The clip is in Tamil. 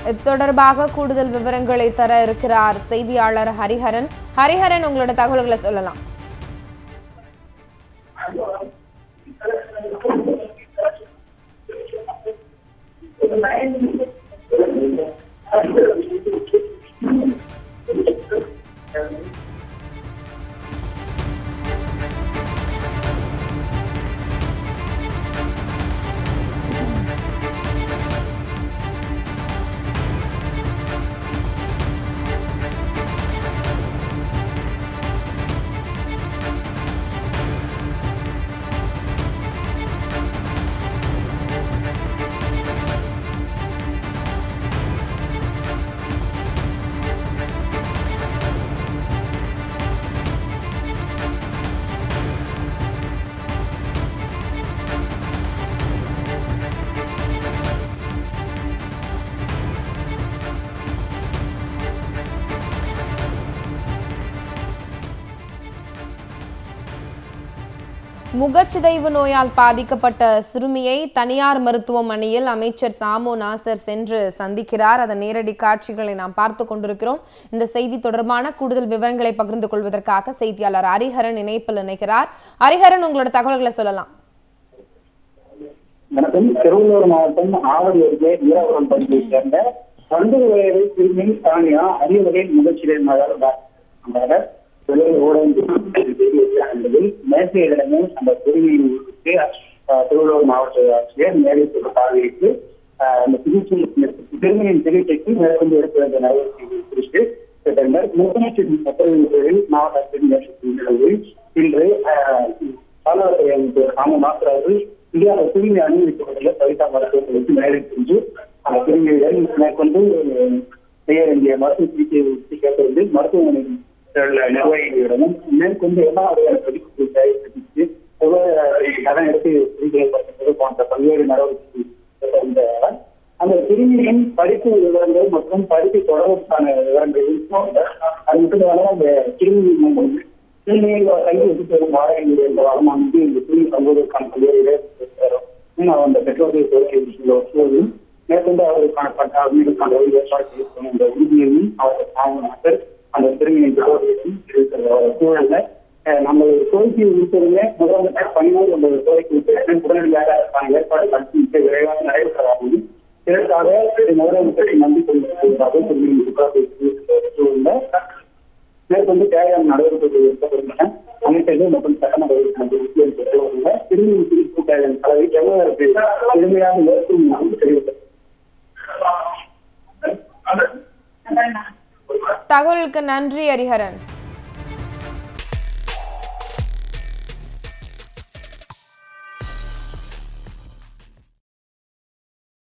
இது தொடர்பாக கூடுதல் விவரங்களை தர இருக்கிறார் செய்தியாளர் ஹரிஹரன் ஹரிஹரன் உங்களோட தகவல்களை சொல்லலாம் முகச்சிதைவு நோயால் பாதிக்கப்பட்ட சிறுமியை தனியார் மருத்துவமனையில் அமைச்சர் சாமு நாசர் சென்று சந்திக்கிறார் அதன் நேரடி காட்சிகளை நாம் பார்த்து கொண்டிருக்கிறோம் இந்த செய்தி தொடர்பான கூடுதல் விவரங்களை பகிர்ந்து கொள்வதற்காக செய்தியாளர் ஹரிஹரன் இணைப்பில் இணைக்கிறார் ஹரிஹரன் உங்களோட தகவல்களை சொல்லலாம் வணக்கம் திருவள்ளூர் மாவட்டம் ஆவடி அருகே வீரபுரம் பகுதியைச் சேர்ந்த பண்பு வயது சிறுமி சானியா அரிய வகை முகச்சிலை மகள் தொழில் ஊடகத்தில் மேசையிடமே அந்த சிறுமிக்கு திருவள்ளூர் மாவட்ட ஆட்சியர் நேரில் பார்வையிட்டு ஆஹ், அந்த சிகிச்சை இந்த சிறுமியின் சிகிச்சைக்கு மேற்கொண்டு எடுக்க வேண்டிய நடவடிக்கைகள் குறித்து செப்டம்பர் முப்பத்தி முப்பது மாவட்ட ஆட்சியர் நேற்று இன்று ஆஹ், பாலாவரத்துறை அமைச்சர் ராம மாத்திர அவர்கள் இந்தியாவில் தூய்மை அனுமதிக்கப்பட்டுள்ள கவிதா மருத்துவர்களுக்கு நேரில் சென்று அந்த தூய்மையுடன் மேற்கொண்டு செய்ய வேண்டிய மருத்துவ சிகிச்சை கேட்டிருந்து மருத்துவமனையில் உள்ள நிர்வாகிகளிடமும் மேற்கொண்டு எல்லா வகையான பதிப்புகள் தயாரித்து எவ்வளவு கடன் எடுத்து சிகிச்சை படுத்துவது போன்ற பல்வேறு நடவடிக்கைகள் மேற்கொண்ட அவர் அந்த சிறுமியின் படிப்பு விவரங்கள் மற்றும் படிப்பு தொடர்புக்கான விவரங்கள் அது மட்டுமல்லாமல் அந்த சிறுமியின் சிறுமியை கைது எடுத்து வரும் வாடகை வருமானம் வந்து இந்த சிறுமி தங்குவதற்கான பல்வேறு இடைவெளி அந்த பெற்றோர்கள் கோரிக்கை மேற்கொண்டு அவருக்கான பட்ட அவர்களுக்கான ஒரு ஏற்பாடு செய்யப்படும் என்ற உறுதியையும் அவர் சாமிநாதர் அந்த சிறுமியின் பெற்றோர்களையும் தெரிவித்த சூழல்ல அஹ், நம்ம ஒரு கோரிக்கை விடுத்ததுமே முதலமைச்சர் பணியோடு அந்த ஒரு கோரிக்கை விட்டு உடனடியாக அதற்கான ஏற்பாடு நடத்தி மிக விரைவாக நடைபெறதாகவும் இதற்காக முதலமைச்சரை நம்பி கொண்டிருப்பதாக சூழ்நிலை மேற்கொண்டு தேவையான நடவடிக்கைகள் எடுக்கப்படுகின்றன அமைச்சர்கள் மற்றும் சட்ட நடவடிக்கை பெற்றுள்ள திருமண பிரிப்பு தேவையான கலவை எவ்வளவு எளிமையாக மேற்கொள்ளும் தெரிவித்தது தகவலுக்கு நன்றி ஹரிஹரன்